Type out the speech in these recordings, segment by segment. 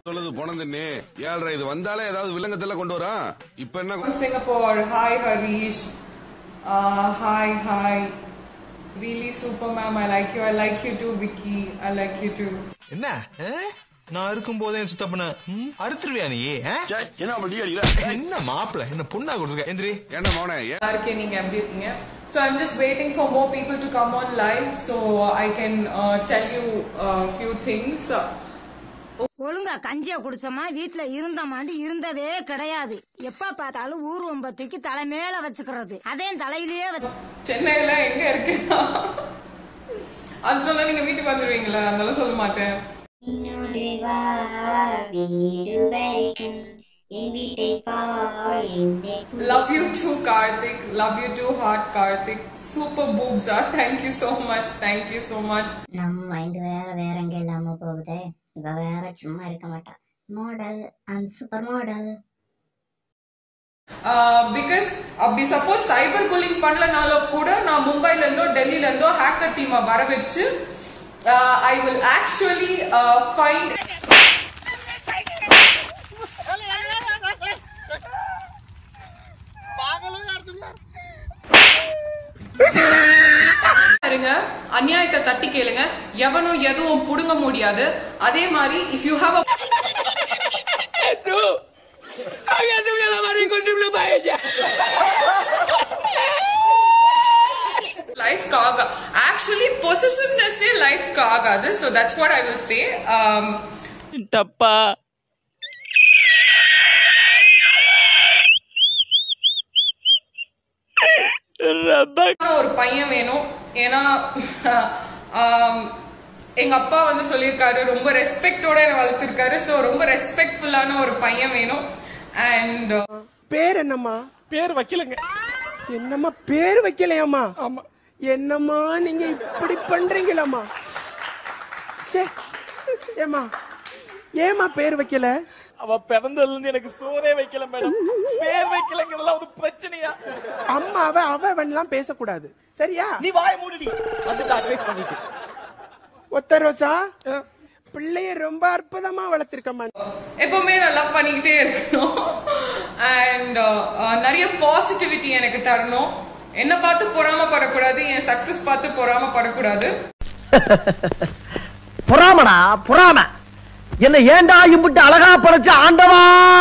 சொல்லுது போனதுன்னு ஏழ்ரை இது வந்தாலே ஏதாவது வில்லங்கத்தெல்லாம் கொண்டு வரா இப்ப என்ன from Singapore. Hi, Harish. Uh, hi, hi. Really super, ma'am. I like you. I like you too, Vicky. I like you too. என்ன ஆ? நான் இருக்கும் போதே என் சித்தப்பன அறுத்துருவியா நீ ஆ? என்ன அப்படி அடிக்கிற என்ன மாப்பிள என்ன பொண்ணா கொடுத்துருக்க எந்திரி என்ன மௌனே ஏன் நல்லா இருக்கேன், நீங்க எப்படி இருக்கீங்க? So I'm just waiting for more people to come on live so I can uh, tell you a few things. ஒழுங்கா கஞ்சிய குடிச்சோமா வீட்டுல இருந்தோமாண்டு இருந்ததே கிடையாது எப்ப பார்த்தாலும் ஊர் ஒம்பத்துக்கு தலை மேல வச்சுக்கிறது அதே தலையிலேயே வச்சு சென்னையில எங்க இருக்கேன்னா அது சொன்னா நீங்க வீட்டுக்கு வந்துடுவீங்களா அதெல்லாம் சொல்ல மாட்டேன் என்னோடு வா வீடு வரைக்கும் என் வீட்டை பார் எந்தே Love you too, Karthik. Love you too, hard Karthik. Super boobs, ah. Thank you so much. Thank you so much. நம்ம மைண்ட் வேற வேற எங்க இல்லாம போகுதே இவ வேற சும்மா இருக்க மாட்டா model and super model because அப்படி சப்போஸ் சைபர் புல்லிங் பண்ணலனாலும் கூட நான் மும்பைல இருந்தோ டெல்லியில இருந்தோ ஹேக்கர் டீமை வர வச்சு ஐ வில் ஆக்சுவலி ஃபைண்ட் இருங்க அநியாயத்தை தட்டி கேளுங்க எவனும் எதுவும் புடுங்க முடியாது அதே மாதிரி இஃப் யூ ஹாவ் லைஃப் ஆகா ஆக்சுவலி பொசிசிவ்னஸே லைஃப் ஆகாது so that's what I will stay தப்பா ரப்பா ஒரு பையன் வேணும் ஏன்னா ஆம், எங்க அப்பா வந்து சொல்லியிருக்காரு ரொம்ப ரெஸ்பெக்டோட என்ன வளர்த்திருக்காரு ஸோ ரொம்ப ரெஸ்பெக்ட்ஃபுல்லான ஒரு பையன் வேணும் அண்ட் பேர் என்னம்மா பேர் வைக்கலங்க என்னம்மா பேர் வைக்கலையாம்மா ஆமா என்னம்மா நீங்க இப்படி பண்றீங்களாம்மா சே ஏம்மா ஏம்மா பேர் வைக்கல அவ பிறந்ததுல இருந்து எனக்கு சோறே வைக்கல மேடம் பேர் வைக்கலங்கிறதெல்லாம் ஒரு பிரச்சனையா அம்மாவை அவன்லாம் பேசக்கூடாது சரியா நீ வாய மூடிடி வந்துட்டு அட்வைஸ் பண்ணிட்டு ஒத்த ரோசா பிள்ளைய ரொம்ப அற்புதமா வளர்த்திருக்கம்மா எப்பவுமே நான் லவ் பண்ணிக்கிட்டே இருக்கணும் அண்ட் நிறைய பாசிட்டிவிட்டி எனக்கு தரணும் என்ன பார்த்து பொறாமப்படக்கூடாது என் சக்சஸ் பார்த்து பொறாமப்படக்கூடாது புறாமடா புறாம என்ன ஏண்டா இம்புட்டு அழகா படைச்ச ஆண்டவா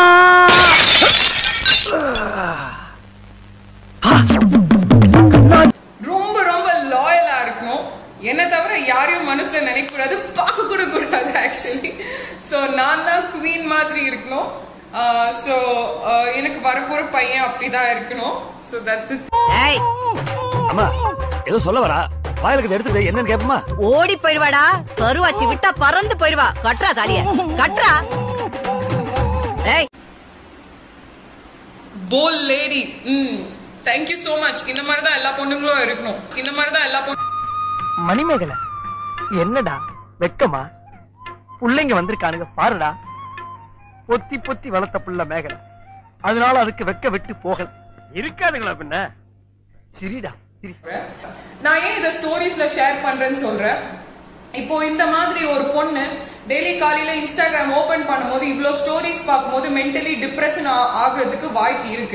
ரொம்ப ரொம்ப லாயலா இருக்கணும் என்ன தவிர யாரையும் மனசுல நினைக்க கூடாது பார்க்க கூட கூடாது ஆக்சுவலி ஸோ நான் தான் குவீன் மாதிரி இருக்கணும் ஸோ எனக்கு வரப்போற பையன் அப்படிதான் இருக்கணும் ஸோ தட்ஸ் இட் அம்மா ஏதோ சொல்ல வரா வாயிலுக்கு எடுத்துட்டு என்னன்னு கேப்பமா ஓடி போயிருவாடா கருவாச்சி விட்டா பறந்து போயிருவா கட்டுறா தாலிய கட்டுறா ஏய் போல் லேடி ம் தேங்க்யூ ஸோ மச் இந்த மாதிரி தான் எல்லா பொண்ணுங்களும் இருக்கணும் இந்த மாதிரி தான் எல்லா பொண்ணு மணிமேகலை என்னடா வெக்கமா புள்ளைங்க வந்திருக்கானுங்க பாருடா பொத்தி பொத்தி வளர்த்த புள்ள மேகலை அதனால அதுக்கு வெக்க விட்டு போகல இருக்காதுங்களா பின்ன சிரிடா சிரி நான் ஏன் இதை ஸ்டோரிஸ்ல ஷேர் பண்றேன்னு சொல்றேன் இப்போ இந்த மாதிரி ஒரு பொண்ணு டெய்லி காலையில இன்ஸ்டாகிராம் ஓபன் பண்ணும்போது இவ்ளோ ஸ்டோரிஸ் பார்க்கும்போது மென்டலி டிப்ரெஷன் ஆகுறதுக்கு வாய்ப்பு இருக்கு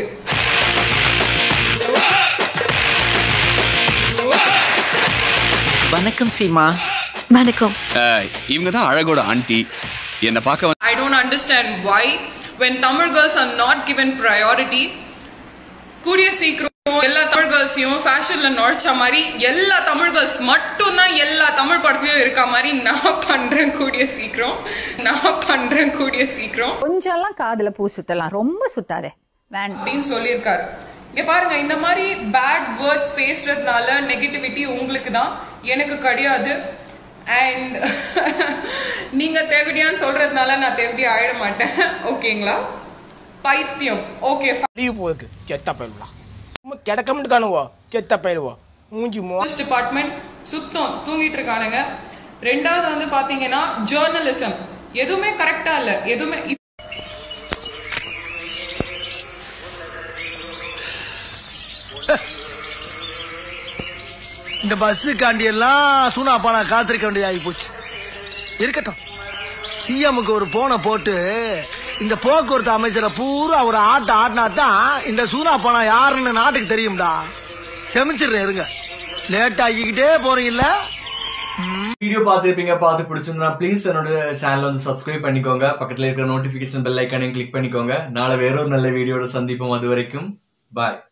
வணக்கம் சீமா வணக்கம் இவங்க தான் அழகோட ஆண்டி என்னை பார்க்க I don't understand why when Tamil girls are not given priority கூடிய சீக்கிரம் எல்லா தமிழ் கேர்ள்ஸையும் ஃபேஷன்ல நுழைச்ச மாதிரி எல்லா தமிழ் கேர்ள்ஸ் மட்டும் தான் எல்லா தமிழ் படத்துலயும் இருக்க மாதிரி நான் பண்றேன் கூடிய சீக்கிரம் நான் பண்றேன் கூடிய சீக்கிரம் கொஞ்சம்லாம் காதுல பூ சுத்தலாம் ரொம்ப சுத்தாதே வேண்டாம் அப்படின்னு சொல்லியிருக்காரு இங்க பாருங்க இந்த மாதிரி பேட் வேர்ட்ஸ் பேசுறதுனால நெகட்டிவிட்டி உங்களுக்கு தான் எனக்கு கிடையாது அண்ட் நீங்க தேவடியான்னு சொல்றதுனால நான் தேவடி ஆயிட மாட்டேன் ஓகேங்களா பைத்தியம் ஓகே லீவ் போகுது செத்த பயிலுவா கிடக்கம்னு காணுவோ செத்த பயிலுவோ மூஞ்சி மோ டிபார்ட்மெண்ட் சுத்தம் தூங்கிட்டு இருக்கானுங்க ரெண்டாவது வந்து பாத்தீங்கன்னா ஜேர்னலிசம் எதுவுமே கரெக்டா இல்ல எதுவுமே இந்த பஸ் காண்டி எல்லாம் சூனா பானா காத்திருக்க வேண்டியதாகி போச்சு இருக்கட்டும் சிஎம்க்கு ஒரு போனை போட்டு இந்த போக்குவரத்து அமைச்சரை பூரா ஒரு ஆட்ட ஆட்டினா தான் இந்த சூனா பணம் யாருன்னு நாட்டுக்கு தெரியும்டா செமிச்சிடுறேன் இருங்க லேட் ஆகிக்கிட்டே போறீங்கல்ல வீடியோ பார்த்துருப்பீங்க பார்த்து பிடிச்சிருந்தா ப்ளீஸ் என்னோட சேனல் வந்து சப்ஸ்கிரைப் பண்ணிக்கோங்க பக்கத்துல இருக்கிற நோட்டிபிகேஷன் பெல் ஐக்கானையும் கிளிக் பண்ணிக்கோங்க நாளை வேறொரு நல்ல வீடியோட சந்திப்போம் அது வரைக்கும் பாய்